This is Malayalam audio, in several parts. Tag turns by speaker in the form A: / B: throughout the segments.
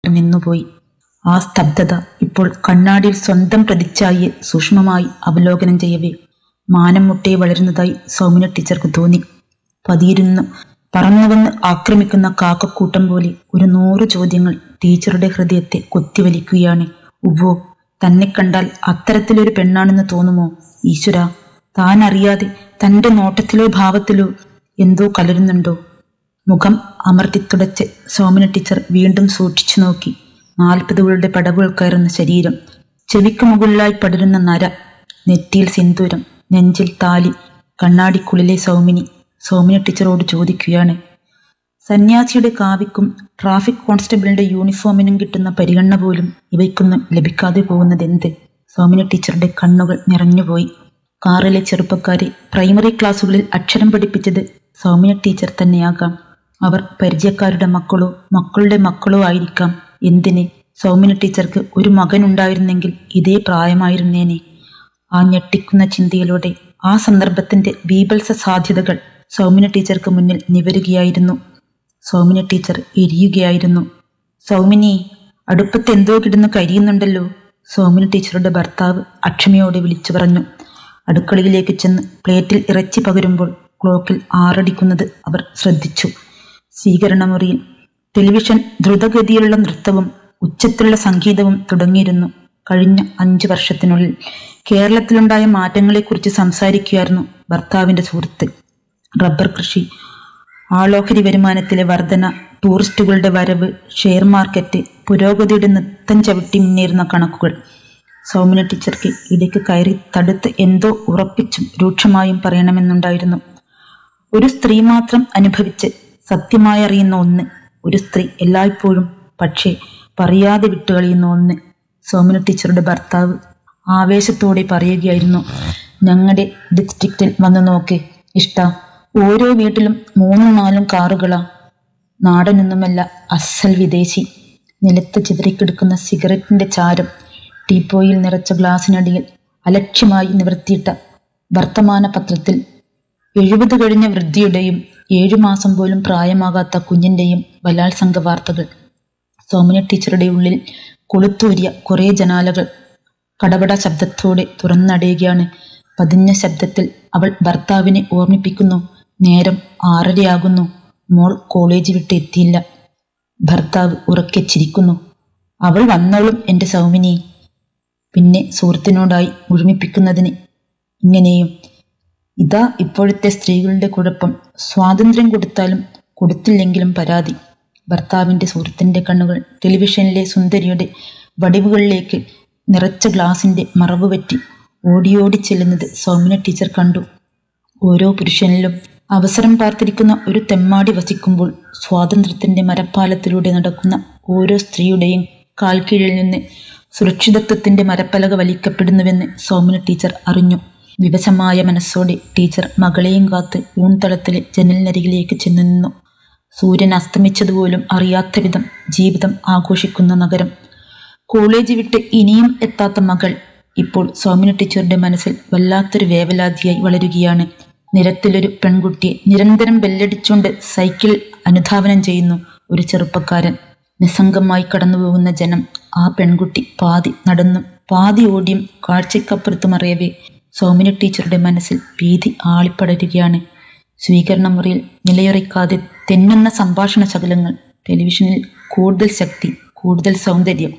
A: നിന്നുപോയി ആ സ്തബ്ധത ഇപ്പോൾ കണ്ണാടിയിൽ സ്വന്തം പ്രതിച്ഛായയെ സൂക്ഷ്മമായി അവലോകനം ചെയ്യവേ മാനം മുട്ടേ വളരുന്നതായി സൗമ്യ ടീച്ചർക്ക് തോന്നി പതിയിരുന്നു പറന്നുവന്ന് ആക്രമിക്കുന്ന കാക്കക്കൂട്ടം പോലെ ഒരു നൂറ് ചോദ്യങ്ങൾ ടീച്ചറുടെ ഹൃദയത്തെ കൊത്തിവലിക്കുകയാണ് ഉവ്വോ തന്നെ കണ്ടാൽ അത്തരത്തിലൊരു പെണ്ണാണെന്ന് തോന്നുമോ ഈശ്വര താൻ അറിയാതെ തന്റെ നോട്ടത്തിലോ ഭാവത്തിലോ എന്തോ കലരുന്നുണ്ടോ മുഖം അമർത്തിത്തുടച്ച് സോമന ടീച്ചർ വീണ്ടും സൂക്ഷിച്ചു നോക്കി നാൽപ്പതുകളുടെ പടവുകൾ കയറുന്ന ശരീരം ചെവിക്ക് മുകളിലായി പടരുന്ന നര നെറ്റിയിൽ സിന്ദൂരം നെഞ്ചിൽ താലി കണ്ണാടിക്കുള്ളിലെ സൗമിനി സൗമിന ടീച്ചറോട് ചോദിക്കുകയാണ് സന്യാസിയുടെ കാവിക്കും ട്രാഫിക് കോൺസ്റ്റബിളിന്റെ യൂണിഫോമിനും കിട്ടുന്ന പരിഗണന പോലും ഇവയ്ക്കൊന്നും ലഭിക്കാതെ പോകുന്നതെന്ത് സൗമിന ടീച്ചറുടെ കണ്ണുകൾ നിറഞ്ഞുപോയി കാറിലെ ചെറുപ്പക്കാരെ പ്രൈമറി ക്ലാസ്സുകളിൽ അക്ഷരം പഠിപ്പിച്ചത് സൗമ്യ ടീച്ചർ തന്നെയാകാം അവർ പരിചയക്കാരുടെ മക്കളോ മക്കളുടെ മക്കളോ ആയിരിക്കാം എന്തിന് സൗമ്യ ടീച്ചർക്ക് ഒരു മകനുണ്ടായിരുന്നെങ്കിൽ ഇതേ പ്രായമായിരുന്നേനെ ആ ഞെട്ടിക്കുന്ന ചിന്തയിലൂടെ ആ സന്ദർഭത്തിന്റെ ബീഭത്സ സാധ്യതകൾ സൗമ്യ ടീച്ചർക്ക് മുന്നിൽ നിവരുകയായിരുന്നു സൗമിന ടീച്ചർ എരിയുകയായിരുന്നു സൗമിനി അടുപ്പത്ത് എന്തോ കിടന്ന് കരിയുന്നുണ്ടല്ലോ സൗമിന ടീച്ചറുടെ ഭർത്താവ് അക്ഷമയോടെ വിളിച്ചു പറഞ്ഞു അടുക്കളയിലേക്ക് ചെന്ന് പ്ലേറ്റിൽ ഇറച്ചി പകരുമ്പോൾ ക്ലോക്കിൽ ആറടിക്കുന്നത് അവർ ശ്രദ്ധിച്ചു സ്വീകരണമുറിയിൽ ടെലിവിഷൻ ദ്രുതഗതിയിലുള്ള നൃത്തവും ഉച്ചത്തിലുള്ള സംഗീതവും തുടങ്ങിയിരുന്നു കഴിഞ്ഞ അഞ്ചു വർഷത്തിനുള്ളിൽ കേരളത്തിലുണ്ടായ മാറ്റങ്ങളെക്കുറിച്ച് സംസാരിക്കുകയായിരുന്നു ഭർത്താവിന്റെ സുഹൃത്ത് റബ്ബർ കൃഷി ആളോഹരി വരുമാനത്തിലെ വർധന ടൂറിസ്റ്റുകളുടെ വരവ് ഷെയർ മാർക്കറ്റ് പുരോഗതിയുടെ നൃത്തം ചവിട്ടി മുന്നേറുന്ന കണക്കുകൾ സൗമ്യ ടീച്ചർക്ക് ഇടയ്ക്ക് കയറി തടുത്ത് എന്തോ ഉറപ്പിച്ചും രൂക്ഷമായും പറയണമെന്നുണ്ടായിരുന്നു ഒരു സ്ത്രീ മാത്രം അനുഭവിച്ച് സത്യമായി അറിയുന്ന ഒന്ന് ഒരു സ്ത്രീ എല്ലായ്പ്പോഴും പക്ഷേ പറയാതെ വിട്ടുകളയുന്ന ഒന്ന് സൗമ്യ ടീച്ചറുടെ ഭർത്താവ് ആവേശത്തോടെ പറയുകയായിരുന്നു ഞങ്ങളുടെ ഡിസ്ട്രിക്റ്റിൽ വന്ന് നോക്ക് ഇഷ്ട ഓരോ വീട്ടിലും മൂന്നും നാലും കാറുകളാ നാടനൊന്നുമല്ല അസൽ വിദേശി നിലത്ത് ചിതറിക്കിടക്കുന്ന സിഗരറ്റിന്റെ ചാരം ടീപ്പോയിൽ നിറച്ച ഗ്ലാസിനടിയിൽ അലക്ഷ്യമായി നിവർത്തിയിട്ട വർത്തമാന പത്രത്തിൽ എഴുപത് കഴിഞ്ഞ വൃദ്ധിയുടെയും ഏഴു മാസം പോലും പ്രായമാകാത്ത കുഞ്ഞിന്റെയും ബലാത്സംഗ വാർത്തകൾ സോമന ടീച്ചറുടെ ഉള്ളിൽ കൊളുത്തൂരിയ കുറേ ജനാലകൾ കടപട ശബ്ദത്തോടെ തുറന്നടയുകയാണ് പതിഞ്ഞ ശബ്ദത്തിൽ അവൾ ഭർത്താവിനെ ഓർമ്മിപ്പിക്കുന്നു നേരം ആറരയാകുന്നു മോൾ കോളേജ് വിട്ട് എത്തിയില്ല ഭർത്താവ് ഉറക്കെ ചിരിക്കുന്നു അവൾ വന്നോളും എൻ്റെ സൗമിനി പിന്നെ സുഹൃത്തിനോടായി മുഴുമിപ്പിക്കുന്നതിന് ഇങ്ങനെയും ഇതാ ഇപ്പോഴത്തെ സ്ത്രീകളുടെ കുഴപ്പം സ്വാതന്ത്ര്യം കൊടുത്താലും കൊടുത്തില്ലെങ്കിലും പരാതി ഭർത്താവിന്റെ സുഹൃത്തിന്റെ കണ്ണുകൾ ടെലിവിഷനിലെ സുന്ദരിയുടെ വടിവുകളിലേക്ക് നിറച്ച ഗ്ലാസിന്റെ മറവ് പറ്റി ഓടിയോടി ചെല്ലുന്നത് സൗമ്യ ടീച്ചർ കണ്ടു ഓരോ പുരുഷനിലും അവസരം പാർത്തിരിക്കുന്ന ഒരു തെമ്മാടി വസിക്കുമ്പോൾ സ്വാതന്ത്ര്യത്തിന്റെ മരപ്പാലത്തിലൂടെ നടക്കുന്ന ഓരോ സ്ത്രീയുടെയും കാൽക്കീഴിൽ നിന്ന് സുരക്ഷിതത്വത്തിന്റെ മരപ്പലക വലിക്കപ്പെടുന്നുവെന്ന് സൗമ്യ ടീച്ചർ അറിഞ്ഞു വിവശമായ മനസ്സോടെ ടീച്ചർ മകളെയും കാത്ത് ഊൺതളത്തിലെ ജനലിനരികിലേക്ക് ചെന്നു നിന്നു സൂര്യൻ അസ്തമിച്ചതുപോലും അറിയാത്ത വിധം ജീവിതം ആഘോഷിക്കുന്ന നഗരം കോളേജ് വിട്ട് ഇനിയും എത്താത്ത മകൾ ഇപ്പോൾ സൗമ്യ ടീച്ചറുടെ മനസ്സിൽ വല്ലാത്തൊരു വേവലാതിയായി വളരുകയാണ് നിരത്തിലൊരു പെൺകുട്ടിയെ നിരന്തരം ബെല്ലടിച്ചുകൊണ്ട് സൈക്കിൾ അനുധാവനം ചെയ്യുന്നു ഒരു ചെറുപ്പക്കാരൻ നിസ്സംഗമായി കടന്നുപോകുന്ന ജനം ആ പെൺകുട്ടി പാതി നടന്നും പാതി ഓടിയും കാഴ്ചക്കപ്പുറത്ത് മറിയവേ സൗമ്യ ടീച്ചറുടെ മനസ്സിൽ ഭീതി ആളിപ്പടരുകയാണ് സ്വീകരണ മുറിയിൽ നിലയുറയ്ക്കാതെ തെന്നുന്ന സംഭാഷണ ശകലങ്ങൾ ടെലിവിഷനിൽ കൂടുതൽ ശക്തി കൂടുതൽ സൗന്ദര്യം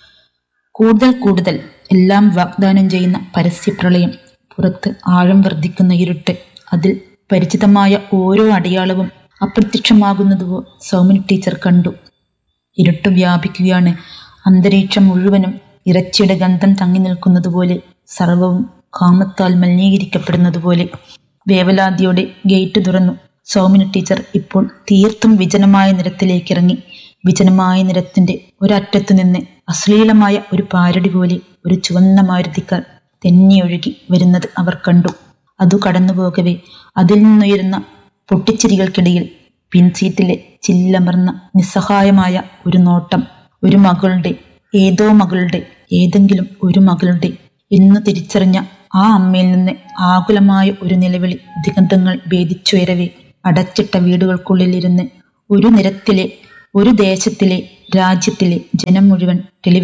A: കൂടുതൽ കൂടുതൽ എല്ലാം വാഗ്ദാനം ചെയ്യുന്ന പരസ്യപ്രളയം പുറത്ത് ആഴം വർദ്ധിക്കുന്ന ഇരുട്ട് അതിൽ പരിചിതമായ ഓരോ അടയാളവും അപ്രത്യക്ഷമാകുന്നതുവോ സൗമ്യ ടീച്ചർ കണ്ടു ഇരുട്ട് വ്യാപിക്കുകയാണ് അന്തരീക്ഷം മുഴുവനും ഇറച്ചിയുടെ ഗന്ധം തങ്ങി നിൽക്കുന്നതുപോലെ സർവവും കാമത്താൽ മലിനീകരിക്കപ്പെടുന്നതുപോലെ വേവലാതിയോടെ ഗേറ്റ് തുറന്നു സൗമിന ടീച്ചർ ഇപ്പോൾ തീർത്തും വിജനമായ നിരത്തിലേക്ക് ഇറങ്ങി വിജനമായ നിരത്തിന്റെ ഒരറ്റത്തു നിന്ന് അശ്ലീലമായ ഒരു പാരടി പോലെ ഒരു ചുവന്ന മാരുതിക്കാർ തെന്നിയൊഴുകി വരുന്നത് അവർ കണ്ടു അതു കടന്നുപോകവേ അതിൽ നിന്നുയരുന്ന പൊട്ടിച്ചിരികൾക്കിടയിൽ പിൻസീറ്റിലെ ചില്ലമർന്ന നിസ്സഹായമായ ഒരു നോട്ടം ഒരു മകളുടെ ഏതോ മകളുടെ ഏതെങ്കിലും ഒരു മകളുടെ എന്ന് തിരിച്ചറിഞ്ഞ ആ അമ്മയിൽ നിന്ന് ആകുലമായ ഒരു നിലവിളി ദിഗന്ധങ്ങൾ ഭേദിച്ചുയരവേ അടച്ചിട്ട വീടുകൾക്കുള്ളിലിരുന്ന് ഒരു നിരത്തിലെ ഒരു ദേശത്തിലെ രാജ്യത്തിലെ ജനം മുഴുവൻ ടെലിവിഷൻ